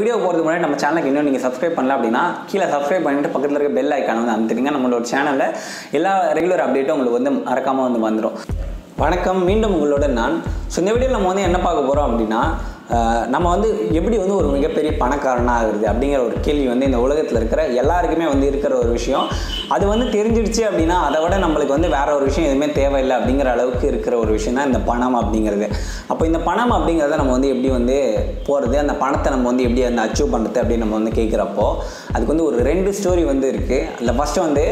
video போகிறதுக்கு முன்னாடி நம்ம சேனலுக்கு இன்னும் நீங்கள் சப்ஸ்கிரைப் பண்ணல அப்படின்னா கீழே சப்ஸ்கிரைப் பண்ணிட்டு பக்கத்தில் இருக்க பெல் ஐக்கான வந்து அமுத்துட்டீங்க நம்மளோட சேனலில் எல்லா ரெகுலர் அப்டேட்டும் உங்களுக்கு வந்து மறக்காமல் வந்து வந்துடும் வணக்கம் மீண்டும் உங்களோட நான் ஸோ இந்த வீடியோவில் நம்ம வந்து என்ன பார்க்க போகிறோம் அப்படின்னா அஹ், நம்ம வந்து எப்படி வந்து ஒரு மிகப்பெரிய பணக்காரனாக ஆகுறது அப்படிங்கிற ஒரு கேள்வி வந்து இந்த உலகத்தில் இருக்கிற எல்லாருக்குமே வந்து இருக்கிற ஒரு விஷயம் அது வந்து தெரிஞ்சிடுச்சு அப்படின்னா அதை விட நம்மளுக்கு வந்து வேற ஒரு விஷயம் எதுவுமே தேவையில்லை அப்படிங்கிற அளவுக்கு இருக்கிற ஒரு விஷயம் தான் இந்த பணம் அப்படிங்கிறது அப்போ இந்த பணம் அப்படிங்கிறத நம்ம வந்து எப்படி வந்து போகிறது அந்த பணத்தை நம்ம வந்து எப்படி வந்து அச்சீவ் பண்ணுறது அப்படின்னு நம்ம வந்து கேட்குறப்போ அதுக்கு வந்து ஒரு ரெண்டு ஸ்டோரி வந்து இருக்குது அதில் ஃபஸ்ட்டு வந்து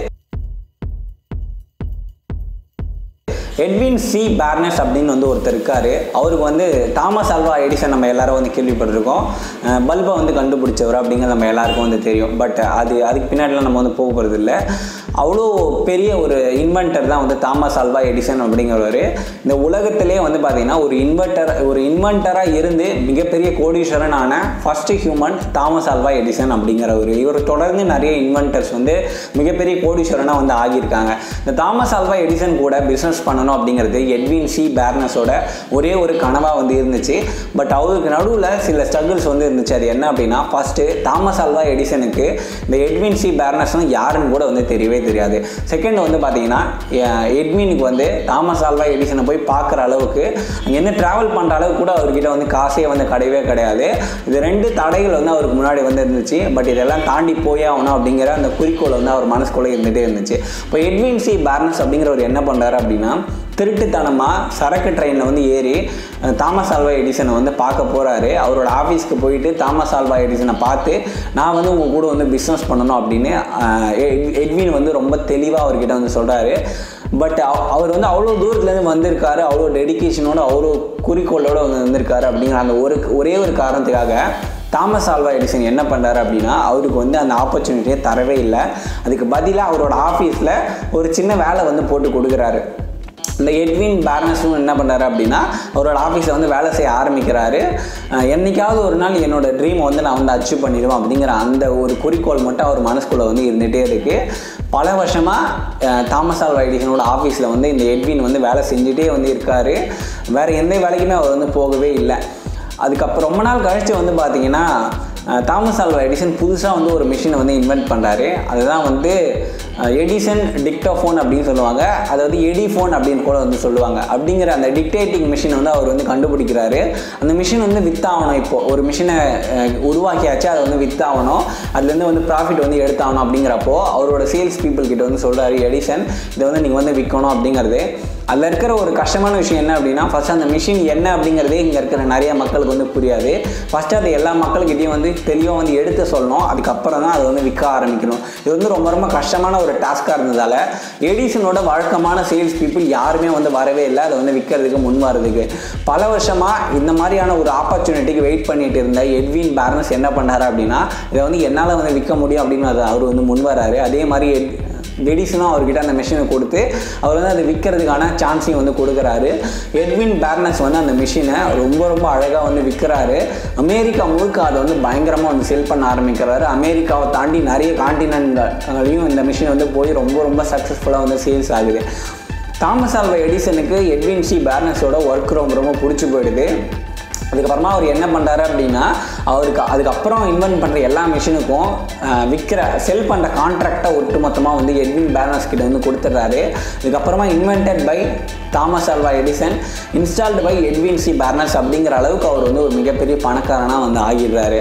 எட்வின் சி பேர்னஸ் அப்படின்னு வந்து ஒருத்தர் இருக்காரு அவருக்கு வந்து தாமஸ் ஆல்வா எடிசன் நம்ம எல்லாரும் வந்து கேள்விப்பட்டிருக்கோம் பல்பை வந்து கண்டுபிடிச்சவர் அப்படிங்கிறது நம்ம எல்லாருக்கும் வந்து தெரியும் பட் அது அதுக்கு பின்னாடிலாம் நம்ம வந்து போக போகிறது இல்லை அவ்வளோ பெரிய ஒரு இன்வென்டர் தான் வந்து தாமஸ் ஆல்வா எடிசன் அப்படிங்கிறவர் இந்த உலகத்திலே வந்து பார்த்தீங்கன்னா ஒரு இன்வெர்டர் ஒரு இன்வென்டராக இருந்து மிகப்பெரிய கோடீஸ்வரனான first human Thomas Alva Edison அப்படிங்கிறவர் இவர் தொடர்ந்து நிறைய இன்வென்டர்ஸ் வந்து மிகப்பெரிய கோடீஸ்வரனாக வந்து ஆகியிருக்காங்க இந்த தாமஸ் ஆல்வா எடிசன் கூட பிஸ்னஸ் பண்ணணும் அப்படிங்கிறது எட்வின் சி பேர்னஸோட ஒரே ஒரு கனவாக வந்து இருந்துச்சு பட் அவருக்கு நடுவில் சில ஸ்ட்ரகிள்ஸ் வந்து இருந்துச்சு அது என்ன அப்படின்னா ஃபஸ்ட்டு தாமஸ் ஆல்வா எடிசனுக்கு இந்த எட்வின் சி பேர்னஸ்னு யாருன்னு கூட வந்து தெரியவே தெரியாது செகண்ட் வந்து பார்த்தீங்கன்னா எ- எட்வினுக்கு வந்து தாமஸ் ஆல்வா எடிசனை போய் பார்க்குற அளவுக்கு அங்கேருந்து ட்ராவல் பண்ணுற அளவுக்கு கூட அவர்கிட்ட வந்து காசே வந்து கிடையவே கிடையாது இது ரெண்டு தடைகள் வந்து அவருக்கு முன்னாடி வந்து இருந்துச்சு பட் இதெல்லாம் தாண்டி போயே ஆகணும் அப்படிங்கிற அந்த குறிக்கோள் வந்து அவர் மனசுக்குள்ளே இருந்துகிட்டே இருந்துச்சு இப்போ எட்வின் சி பேர்னஸ் அப்படிங்கிறவர் என்ன பண்ணுறாரு அப்படின்னா திருட்டுத்தனமாக சரக்கு ட்ரெயினில் வந்து ஏறி அஹ், தாமஸ் ஆல்வா எடிசனை வந்து பார்க்க போகிறாரு அவரோட ஆஃபீஸ்க்கு போயிட்டு தாமஸ் ஆல்வா எடிசனை பார்த்து நான் வந்து உங்கள் கூட வந்து பிஸ்னஸ் பண்ணணும் அப்படின்னு அஹ், எட்- எட்வின் வந்து ரொம்ப தெளிவாக அவர்கிட்ட வந்து சொல்கிறாரு பட் அவர் வந்து அவ்வளோ தூரத்துலேருந்து வந்திருக்காரு அவ்வளோ டெடிகேஷனோட அவ்வளோ குறிக்கோளோட வந்து வந்திருக்காரு அப்படிங்கிற அந்த ஒரு ஒரே ஒரு காரணத்துக்காக தாமஸ் ஆல்வா எடிசன் என்ன பண்ணுறாரு அப்படின்னா அவருக்கு வந்து அந்த ஆப்பர்ச்சுனிட்டியை தரவே இல்லை அதுக்கு பதிலாக அவரோட ஆஃபீஸில் ஒரு சின்ன வேலை வந்து போட்டு கொடுக்குறாரு இந்த எட்வின் பேர்னஸும் என்ன பண்ணுறாரு அப்படின்னா அவரோட ஆஃபீஸில் வந்து வேலை செய்ய ஆரம்பிக்கிறாரு அஹ் என்னைக்காவது ஒரு நாள் என்னோட ட்ரீமை வந்து நான் வந்து அச்சீவ் பண்ணிடுவேன் அப்படிங்கிற அந்த ஒரு குறிக்கோள் மட்டும் அவர் மனசுக்குள்ளே வந்து இருந்துகிட்டே இருக்குது பல வருஷமாக தாமஸ் ஆல்வா எடிசனோட ஆஃபீஸில் வந்து இந்த எட்வின் வந்து வேலை செஞ்சுட்டே வந்து இருக்காரு வேறு எந்த வேலைக்குமே அவர் வந்து போகவே இல்லை அதுக்கப்புறம் ரொம்ப நாள் கழிச்சு வந்து பார்த்தீங்கன்னா அஹ், தாமஸ் ஆல்வா எடிசன் புதுசாக வந்து ஒரு மிஷினை வந்து இன்வென்ட் பண்ணுறாரு அதுதான் வந்து அஹ், எடிசன் டிக்டோஃபோன் அப்படின்னு சொல்லுவாங்க அதாவது எடிஃபோன் அப்படின்னு கூட வந்து சொல்லுவாங்க அப்படிங்கிற அந்த டிக்டேட்டிங் மிஷின் வந்து அவர் வந்து கண்டுபிடிக்கிறாரு அந்த மிஷின் வந்து வித்தாகணும் இப்போ ஒரு மிஷினை உருவாக்கியாச்சு அதை வந்து வித்தாகணும் அதுலேருந்து வந்து ப்ராஃபிட் வந்து எடுத்தாகணும் அப்படிங்கிறப்போ அவரோட சேல்ஸ் பீப்புள் கிட்ட வந்து சொல்கிறாரு எடிசன் இதை வந்து நீங்கள் வந்து விற்கணும் அப்படிங்கிறது அதில் இருக்கிற ஒரு கஷ்டமான விஷயம் என்ன அப்படின்னா ஃபஸ்ட் அந்த மிஷின் என்ன அப்படிங்கிறதே இங்கே இருக்கிற நிறைய மக்களுக்கு வந்து புரியாது ஃபஸ்ட்டு அதை எல்லா மக்கள்கிட்டையும் வந்து தெளிவாக வந்து எடுத்து சொல்லணும் அதுக்கப்புறம் தான் அதை வந்து விற்க ஆரம்பிக்கணும் இது வந்து ரொம்ப ரொம்ப கஷ்டமான ஒரு டாஸ்காக இருந்ததால் எடிசனோட வழக்கமான சேல்ஸ் பீப்புள் யாருமே வந்து வரவே இல்லை அதை வந்து விற்கிறதுக்கு முன் வரதுக்கு பல வருஷமாக இந்த மாதிரியான ஒரு ஆப்பர்ச்சுனிட்டிக்கு வெயிட் பண்ணிட்டு இருந்த எட்வின் பேர்னஸ் என்ன பண்ணாரு அப்படின்னா இதை வந்து என்னால் வந்து விற்க முடியும் அப்படின்னு அது அவர் வந்து முன் வராரு அதே மாதிரி எட் எடிசனும் அவர்கிட்ட அந்த மிஷினை கொடுத்து அவர் வந்து அதை விற்கிறதுக்கான சான்ஸையும் வந்து கொடுக்குறாரு எட்வின் பேர்னஸ் வந்து அந்த மிஷினை ரொம்ப ரொம்ப அழகாக வந்து விற்கிறாரு அமெரிக்கா முழுக்க அதை வந்து பயங்கரமாக வந்து செல் பண்ண ஆரம்பிக்கிறாரு அமெரிக்காவை தாண்டி நிறைய காண்டினென்ட்களையும் இந்த மிஷின் வந்து போய் ரொம்ப ரொம்ப சக்ஸஸ்ஃபுல்லாக வந்து சேல்ஸ் ஆகுது தாமஸ் ஆல்வா எடிசனுக்கு எட்வின் சி பேர்னஸோட ஒர்க் ரொம்ப ரொம்ப பிடிச்சி போயிடுது அதுக்கப்புறமா அவர் என்ன பண்ணுறாரு அப்படின்னா அவருக்கு அதுக்கப்புறம் இன்வென்ட் பண்ணுற எல்லா மிஷினுக்கும் விற்கிற செல் பண்ணுற கான்ட்ராக்டை ஒட்டுமொத்தமாக வந்து எட்வின் பேர்னஸ் கிட்ட வந்து கொடுத்துட்றாரு இதுக்கப்புறமா invented by Thomas Alva Edison installed by Edwin C Barnes அப்படிங்கிற அளவுக்கு அவர் வந்து ஒரு மிகப்பெரிய பணக்காரனாக வந்து ஆகிடுறாரு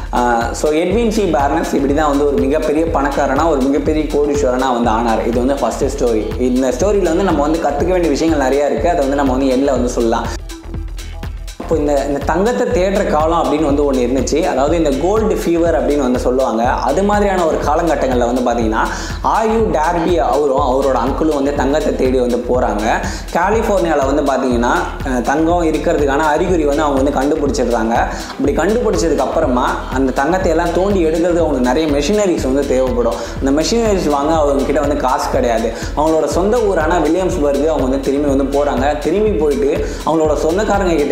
ஸோ எட்வின் சி பேர்னஸ் இப்படி தான் வந்து ஒரு மிகப்பெரிய பணக்காரனா ஒரு மிகப்பெரிய கோடீஸ்வரனாக வந்து ஆனார் இது வந்து ஃபஸ்ட்டு ஸ்டோரி இந்த ஸ்டோரியில் வந்து நம்ம வந்து கற்றுக்க வேண்டிய விஷயங்கள் நிறையா இருக்குது அதை வந்து நம்ம வந்து எண்ணில் வந்து சொல்லலாம் இப்போ இந்த இந்த தங்கத்தை தேடுற காலம் அப்படின்னு வந்து ஒன்று இருந்துச்சு அதாவது இந்த கோல்டு ஃபீவர் அப்படின்னு வந்து சொல்லுவாங்க அது மாதிரியான ஒரு காலகட்டங்களில் வந்து பார்த்தீங்கன்னா ஆயு டார்பி அவரும் அவரோட அங்கிளும் வந்து தங்கத்தை தேடி வந்து போகிறாங்க கலிஃபோர்னியாவில் வந்து பார்த்தீங்கன்னா அஹ், தங்கம் இருக்கிறதுக்கான அறிகுறி வந்து அவங்க வந்து கண்டுபிடிச்சிடுறாங்க அப்படி கண்டுபிடிச்சதுக்கு அப்புறமா அந்த தங்கத்தை எல்லாம் தோண்டி எடுக்கிறது அவங்களுக்கு நிறைய மெஷினரிஸ் வந்து தேவைப்படும் அந்த மெஷினரிஸ் வாங்க அவங்க கிட்ட வந்து காசு கிடையாது அவங்களோட சொந்த ஊரான வில்லியம்ஸ்பர்க் அவங்க வந்து திரும்பி வந்து போகிறாங்க திரும்பி போயிட்டு அவங்களோட சொந்தக்காரங்க கிட்ட எல்லாம் வந்து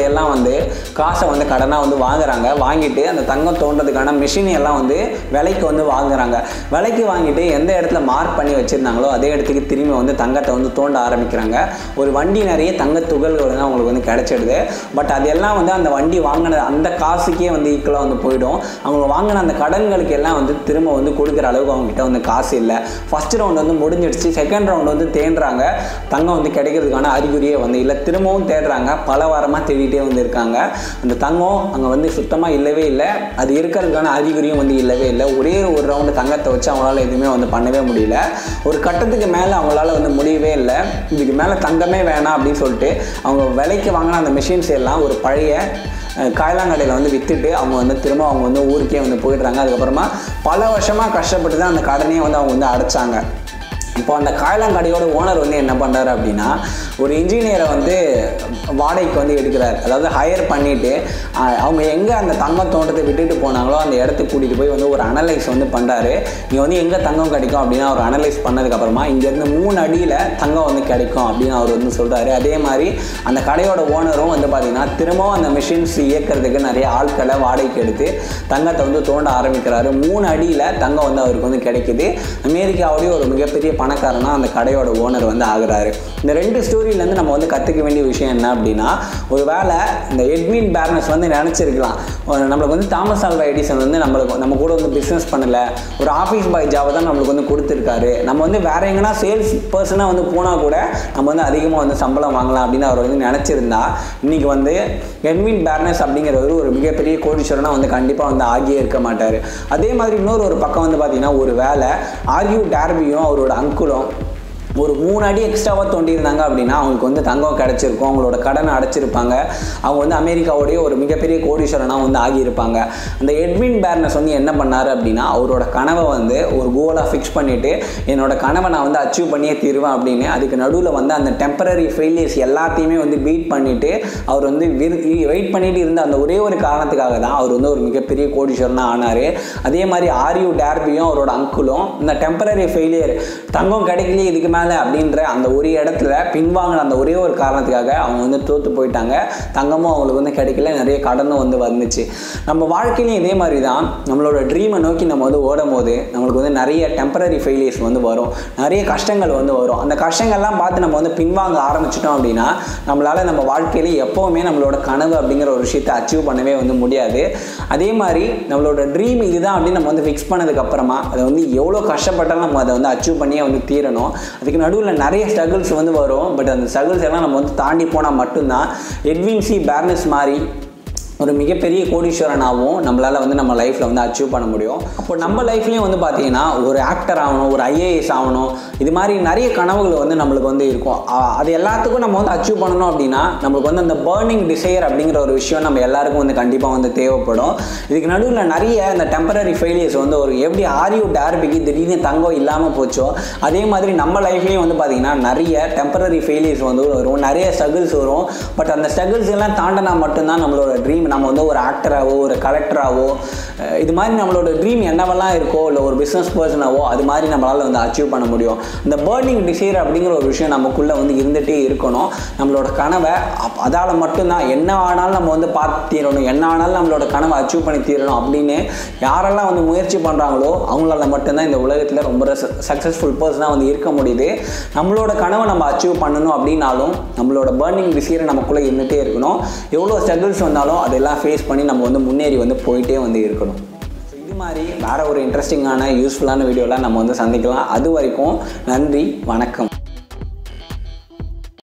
வந்து காசை வந்து கடனாக வந்து வாங்குறாங்க வாங்கிட்டு அந்த தங்கம் தோன்றதுக்கான மிஷின் எல்லாம் வந்து விலைக்கு வந்து வாங்குறாங்க விலைக்கு வாங்கிட்டு எந்த இடத்துல மார்க் பண்ணி வச்சுருந்தாங்களோ அதே இடத்துக்கு திரும்பி வந்து தங்கத்தை வந்து தோண்ட ஆரம்பிக்கிறாங்க ஒரு வண்டி நிறைய தங்க துகள்கள் வந்து அவங்களுக்கு வந்து கிடைச்சிடுது பட் அதெல்லாம் வந்து அந்த வண்டி வாங்கின அந்த காசுக்கே வந்து ஈக்குவலாக வந்து போயிடும் அவங்க வாங்கின அந்த கடன்களுக்கு எல்லாம் வந்து திரும்ப வந்து கொடுக்குற அளவுக்கு அவங்க கிட்ட வந்து காசு இல்லை ஃபர்ஸ்ட் ரவுண்ட் வந்து முடிஞ்சிடுச்சு செகண்ட் ரவுண்ட் வந்து தேடுறாங்க தங்கம் வந்து கிடைக்கிறதுக்கான அறிகுறியே வந்து இல்லை திரும்பவும் தேடுறாங்க பல வாரமாக தேடிட்டே வந்து இருக்காங்க அந்த தங்கம் அங்கே வந்து சுத்தமாக இல்லவே இல்லை அது இருக்கிறதுக்கான அறிகுறியும் வந்து இல்லவே இல்லை ஒரே ஒரு ரவுண்டு தங்கத்தை வச்சு அவங்களால எதுவுமே வந்து பண்ணவே முடியல ஒரு கட்டத்துக்கு மேலே அவங்களால வந்து முடியவே இல்லை இதுக்கு மேலே தங்கமே வேணாம் அப்படின்னு சொல்லிட்டு அவங்க விலைக்கு வாங்கின அந்த மிஷின்ஸ் எல்லாம் ஒரு பழைய அஹ், காயலாங்கடையில் வந்து விற்றுட்டு அவங்க வந்து திரும்ப அவங்க வந்து ஊருக்கே வந்து போயிடுறாங்க அதுக்கப்புறமா பல வருஷமாக கஷ்டப்பட்டு தான் அந்த கடனையும் வந்து அவங்க வந்து அடைச்சாங்க இப்போ அந்த காயலாங்கடையோட ஓனர் வந்து என்ன பண்ணுறாரு அப்படின்னா ஒரு இன்ஜினியரை வந்து வாடகைக்கு வந்து எடுக்கிறார் அதாவது ஹையர் பண்ணிவிட்டு அவங்க எங்கே அந்த தங்கம் தோட்டத்தை விட்டுட்டு போனாங்களோ அந்த இடத்துக்கு கூட்டிகிட்டு போய் வந்து ஒரு அனலைஸ் வந்து பண்ணுறாரு இங்கே வந்து எங்கே தங்கம் கிடைக்கும் அப்படின்னு அவர் அனலைஸ் பண்ணதுக்கப்புறமா இங்கேருந்து மூணு அடியில் தங்கம் வந்து கிடைக்கும் அப்படின்னு அவர் வந்து சொல்கிறாரு அதே மாதிரி அந்த கடையோட ஓனரும் வந்து பார்த்திங்கன்னா திரும்பவும் அந்த மிஷின்ஸ் இயக்கிறதுக்கு நிறைய ஆட்களை வாடகைக்கு எடுத்து தங்கத்தை வந்து தோண்ட ஆரம்பிக்கிறாரு மூணு அடியில் தங்கம் வந்து அவருக்கு வந்து கிடைக்குது அமெரிக்காவுடைய ஒரு மிகப்பெரிய பணக்காரனா அந்த கடையோட ஓனர் வந்து ஆகுறாரு இந்த ரெண்டு ஸ்டோரியிலேருந்து நம்ம வந்து கற்றுக்க வேண்டிய விஷயம் என்ன அப்படின்னா ஒரு வேளை இந்த எட்வின் பேர்னஸ் வந்து நினச்சிருக்கலாம் நம்மளுக்கு வந்து தாமஸ் ஆல்வா எடிசன் வந்து நம்மளுக்கு நம்ம கூட வந்து பிஸ்னஸ் பண்ணலை ஒரு ஆஃபீஸ் பாய் ஜாவை தான் நம்மளுக்கு வந்து கொடுத்துருக்காரு நம்ம வந்து வேற எங்கன்னா சேல்ஸ் பர்சனாக வந்து போனால் கூட நம்ம வந்து அதிகமாக வந்து சம்பளம் வாங்கலாம் அப்படின்னு அவர் வந்து நினச்சிருந்தா இன்னைக்கு வந்து எட்வின் பேர்னஸ் அப்படிங்கிறவர் ஒரு மிகப்பெரிய கோடீஸ்வரனாக வந்து கண்டிப்பாக வந்து ஆகியே இருக்க மாட்டார் அதே மாதிரி இன்னொரு ஒரு பக்கம் வந்து பார்த்தீங்கன்னா ஒரு வேளை ஆர்யூ டேர்பியும் அவரோட அங்குலும் ஒரு மூணு அடி எக்ஸ்ட்ராவாக தோண்டியிருந்தாங்க அப்படின்னா அவங்களுக்கு வந்து தங்கம் கிடச்சிருக்கும் அவங்களோட கடனை அடைச்சிருப்பாங்க அவங்க வந்து அமெரிக்காவுடைய ஒரு மிகப்பெரிய கோடீஸ்வரனாக வந்து ஆகியிருப்பாங்க அந்த எட்வின் பேர்னஸ் வந்து என்ன பண்ணார் அப்படின்னா அவரோட கனவை வந்து ஒரு கோலாக ஃபிக்ஸ் பண்ணிவிட்டு என்னோட கனவை நான் வந்து அச்சீவ் பண்ணியே தீருவேன் அப்படின்னு அதுக்கு நடுவில் வந்து அந்த டெம்பரரி ஃபெயிலியர்ஸ் எல்லாத்தையுமே வந்து பீட் பண்ணிவிட்டு அவர் வந்து வெயிட் பண்ணிட்டு இருந்த அந்த ஒரே ஒரு காரணத்துக்காக தான் அவர் வந்து ஒரு மிகப்பெரிய கோடீஸ்வரனாக ஆனார் அதே மாதிரி ஆர்யூ டேர்பியும் அவரோட அங்குலும் இந்த டெம்பரரி ஃபெயிலியர் தங்கம் கிடைக்கலையே இதுக்கு மேலே அப்படின்ற அந்த ஒரு இடத்துல பின்வாங்கின அந்த ஒரே ஒரு காரணத்துக்காக அவங்க வந்து தோற்று போயிட்டாங்க தங்கமும் அவங்களுக்கு வந்து கிடைக்கல நிறைய கடனும் வந்து வந்துச்சு நம்ம வாழ்க்கையிலையும் இதே மாதிரி தான் நம்மளோட ட்ரீமை நோக்கி நம்ம வந்து ஓடும் போது நம்மளுக்கு வந்து நிறைய டெம்பரரி ஃபெயிலியர்ஸ் வந்து வரும் நிறைய கஷ்டங்கள் வந்து வரும் அந்த கஷ்டங்கள்லாம் பார்த்து நம்ம வந்து பின்வாங்க ஆரம்பிச்சிட்டோம் அப்படின்னா நம்மளால் நம்ம வாழ்க்கையில எப்போவுமே நம்மளோட கனவு அப்படிங்கிற ஒரு விஷயத்தை அச்சீவ் பண்ணவே வந்து முடியாது அதே மாதிரி நம்மளோட ட்ரீம் இதுதான் அப்படின்னு நம்ம வந்து ஃபிக்ஸ் பண்ணதுக்கு அப்புறமா அதை வந்து எவ்வளோ கஷ்டப்பட்டாலும் நம்ம அதை வந்து அச்சீவ் பண்ணியே வந்து தீரணும் அதுக்கு நடுவில் நிறைய ஸ்ட்ரகிள்ஸ் வந்து வரும் பட் அந்த ஸ்ட்ரகிள்ஸ் எல்லாம் நம்ம வந்து தாண்டி போனால் மட்டும்தான் எட்வின் சி பேர்னஸ் மாதிரி ஒரு மிகப்பெரிய கோடீஸ்வரனாகவும் நம்மளால் வந்து நம்ம லைஃப்பில் வந்து அச்சீவ் பண்ண முடியும் அப்போ நம்ம லைஃப்லேயும் வந்து பார்த்தீங்கன்னா ஒரு ஆக்டர் ஆகணும் ஒரு ஐஏஎஸ் ஆகணும் இது மாதிரி நிறைய கனவுகள் வந்து நம்மளுக்கு வந்து இருக்கும் அ- அது எல்லாத்துக்கும் நம்ம வந்து அச்சீவ் பண்ணணும் அப்படின்னா நம்மளுக்கு வந்து அந்த பேர்னிங் டிசையர் அப்படிங்கிற ஒரு விஷயம் நம்ம எல்லாருக்கும் வந்து கண்டிப்பாக வந்து தேவைப்படும் இதுக்கு நடுவில் நிறைய இந்த டெம்பரரி ஃபெயிலியர்ஸ் வந்து ஒரு எப்படி ஆரியோ டேர்பிக்கு திடீர்னு தங்கம் இல்லாமல் போச்சோ அதே மாதிரி நம்ம லைஃப்லேயும் வந்து பார்த்தீங்கன்னா நிறைய டெம்பரரி ஃபெயிலியர்ஸ் வந்து வரும் நிறைய ஸ்ட்ரகிள்ஸ் வரும் பட் அந்த ஸ்ட்ரகிள்ஸ் எல்லாம் தாண்டினா மட்டும்தான் நம்மளோட ட்ரீம் நம்ம வந்து ஒரு ஆக்டராகவோ ஒரு கலெக்டராகவோ இது மாதிரி நம்மளோட ட்ரீம் என்னவெல்லாம் இருக்கோ இல்லை ஒரு பிஸ்னஸ் பர்சனாவோ அது மாதிரி நம்மளால் வந்து அச்சீவ் பண்ண முடியும் இந்த பேர்னிங் டிசைர் அப்படிங்கிற ஒரு விஷயம் நமக்குள்ளே வந்து இருந்துகிட்டே இருக்கணும் நம்மளோட கனவை அப் அதால் மட்டும்தான் என்ன ஆனாலும் நம்ம வந்து பார்த்து தீரணும் என்ன ஆனாலும் நம்மளோட கனவை அச்சீவ் பண்ணி தீரணும் அப்படின்னு யாரெல்லாம் வந்து முயற்சி பண்ணுறாங்களோ அவங்களால மட்டும்தான் இந்த உலகத்தில் ரொம்ப சக்ஸஸ்ஃபுல் பர்சனாக வந்து இருக்க முடியுது நம்மளோட கனவை நம்ம அச்சீவ் பண்ணணும் அப்படின்னாலும் நம்மளோட பேர்னிங் டிசைரை நமக்குள்ளே இருந்துகிட்டே இருக்கணும் எவ்வளோ ஸ்ட்ரகிள்ஸ் வந்தாலும் அதெல்லாம் ஃபேஸ் பண்ணி நம்ம வந்து முன்னேறி வந்து போயிட்டே வந்து இருக்கணும் இது மாதிரி வேற ஒரு இன்ட்ரெஸ்டிங்கான யூஸ்ஃபுல்லான வீடியோலாம் நம்ம வந்து சந்திக்கலாம் அது வரைக்கும் நன்றி வணக்கம்